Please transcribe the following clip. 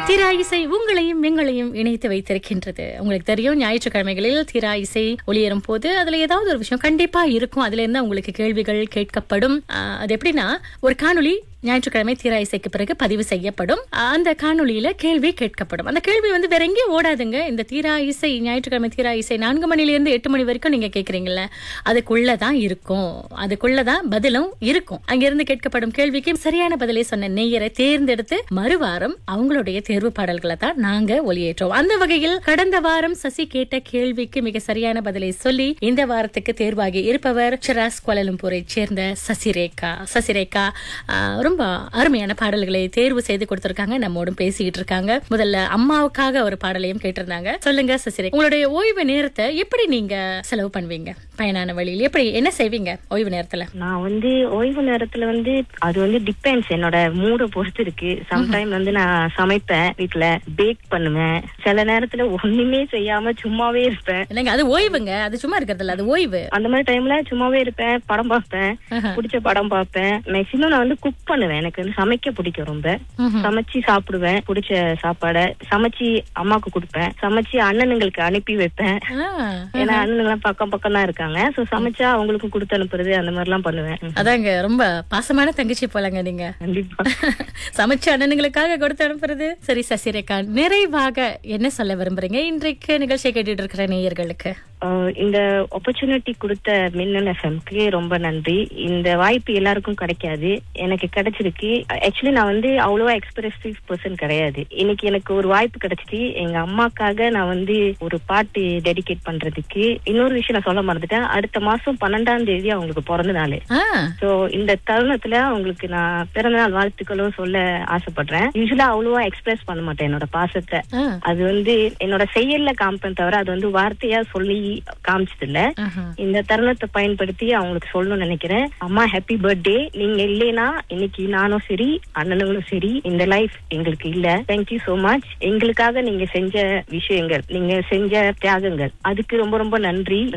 திரா இசை உங்களையும் எங்களையும் இணைத்து வைத்திருக்கின்றது உங்களுக்கு தெரியும் ஞாயிற்றுக்கிழமைகளில் திரா இசை ஒளியேறும் போது அதுல ஏதாவது ஒரு விஷயம் கண்டிப்பா இருக்கும் அதுல இருந்து உங்களுக்கு கேள்விகள் கேட்கப்படும் ஆஹ், அது எப்படின்னா ஒரு காணொளி ஞாயிற்றுக்கிழமை தீரா இசைக்கு பிறகு பதிவு செய்யப்படும் அந்த காணொளியில கேள்வி கேட்கப்படும் அந்த கேள்வி வந்து வேற எங்கேயும் ஓடாதுங்க இந்த தீரா இசை ஞாயிற்றுக்கிழமை தீரா இசை நான்கு மணில இருந்து எட்டு மணி வரைக்கும் நீங்க கேக்குறீங்கல்ல அதுக்குள்ளதான் இருக்கும் அதுக்குள்ளதான் பதிலும் இருக்கும் அங்கிருந்து கேட்கப்படும் கேள்விக்கு சரியான பதிலை சொன்ன நேயரை தேர்ந்தெடுத்து மறுவாரம் அவங்களுடைய தேர்வு பாடல்களை தான் நாங்க ஒளியேற்றோம் அந்த வகையில் கடந்த வாரம் சசி கேட்ட கேள்விக்கு மிக சரியான பதிலை சொல்லி இந்த வாரத்துக்கு தேர்வாகி இருப்பவர் சிராஸ் கோலலம்பூரை சேர்ந்த சசிரேகா சசிரேகா ஆஹ், ரொம்ப அருமையான பாடல்களை தேர்வு செய்து கொடுத்திருக்காங்க நம்மோடும் பேசிக்கிட்டு இருக்காங்க முதல்ல அம்மாவுக்காக ஒரு பாடலையும் கேட்டிருந்தாங்க சொல்லுங்க சசிரேகா உங்களுடைய ஓய்வு நேரத்தை எப்படி நீங்க செலவு பண்ணுவீங்க பயனான வழியில் எப்படி என்ன செய்வீங்க ஓய்வு நேரத்துல நான் வந்து ஓய்வு நேரத்துல வந்து அது வந்து டிபெண்ட்ஸ் என்னோட மூட பொறுத்து இருக்கு சம்டைம் வந்து நான் சமைப்பேன் வீட்ல பேக் பண்ணுவேன் சில நேரத்துல ஒண்ணுமே செய்யாம சும்மாவே இருப்பேன் இல்லைங்க அது ஓய்வுங்க அது சும்மா இருக்கிறது இல்ல அது ஓய்வு அந்த மாதிரி டைம்ல சும்மாவே இருப்பேன் படம் பார்ப்பேன் ஆஹா. பிடிச்ச படம் பார்ப்பேன் மேக்சிமம் நான் வந்து குக் பண்ணுவேன் எனக்கு வந்து சமைக்க பிடிக்கும் ரொம்ப ம்ஹும். சமைச்சு சாப்பிடுவேன் பிடிச்ச சாப்பாடை சமைச்சு அம்மாக்கு கொடுப்பேன் சமைச்சு அண்ணனுங்களுக்கு அனுப்பி வைப்பேன் ஆ, ஏன்னா அண்ணனுங்களாம் பக்கம் பக்கம் தான் இருக்காங்க சோ சமைச்சா அவங்களுக்கும் கொடுத்து அனுப்புறது அந்த மாதிரி எல்லாம் பண்ணுவேன் ம். அதாங்க ரொம்ப பாசமான தங்கச்சி போலங்க நீங்க கண்டிப்பா சமைச்ச அண்ணனுங்களுக்காக கொடுத்து அனுப்புறது சரி சசிரேகா நிறைவாக என்ன சொல்ல விரும்புறீங்க இன்றைக்கு நிகழ்ச்சியை கேட்டுட்டு இருக்கிற நேயர்களுக்கு ஆஹ் இந்த ஆப்பர்ச்சுனிட்டி கொடுத்த மின்னல் எஃப்எம்க்கு ரொம்ப நன்றி இந்த வாய்ப்பு எல்லாருக்கும் கிடைக்காது எனக்கு கிடைச்சிருக்கு ஆக்சுவலி நான் வந்து அவ்வளவா எக்ஸ்பிரசிவ் பர்சன் கிடையாது இன்னைக்கு எனக்கு ஒரு வாய்ப்பு கிடைச்சிச்சு எங்க அம்மாக்காக நான் வந்து ஒரு பாட்டு டெடிகேட் பண்றதுக்கு இன்னொரு விஷயம் நான் சொல்ல மறந்துட்டேன் அடுத்த மாசம் பன்னெண்டாம் தேதி அவங்களுக்கு பிறந்த நாள் ஆ, சோ இந்த தருணத்துல அவங்களுக்கு நான் பிறந்த நாள் வாழ்த்துக்களும் சொல்ல ஆசைப்படுறேன் யூஸ்வலா அவ்வளவா எக்ஸ்பிரஸ் பண்ண மாட்டேன் என்னோட பாசத்தை ஆ, அது வந்து என்னோட செயல்ல காமிப்பேன் தவிர அது வந்து வார்த்தையா சொல்லி காமிச்சது இல்ல ஆஹா. இந்த தருணத்தை பயன்படுத்தி அவங்களுக்கு சொல்லணும்னு நினைக்கிறேன் அம்மா ஹாப்பி பர்த்டே நீங்க இல்லைனா இன்னைக்கு நானும் சரி அண்ணனுங்களும் சரி இந்த லைஃப் எங்களுக்கு இல்ல தேங்க்யூ so மச் எங்களுக்காக நீங்க செஞ்ச விஷயங்கள் நீங்க செஞ்ச தியாகங்கள் அதுக்கு ரொம்ப ரொம்ப நன்றி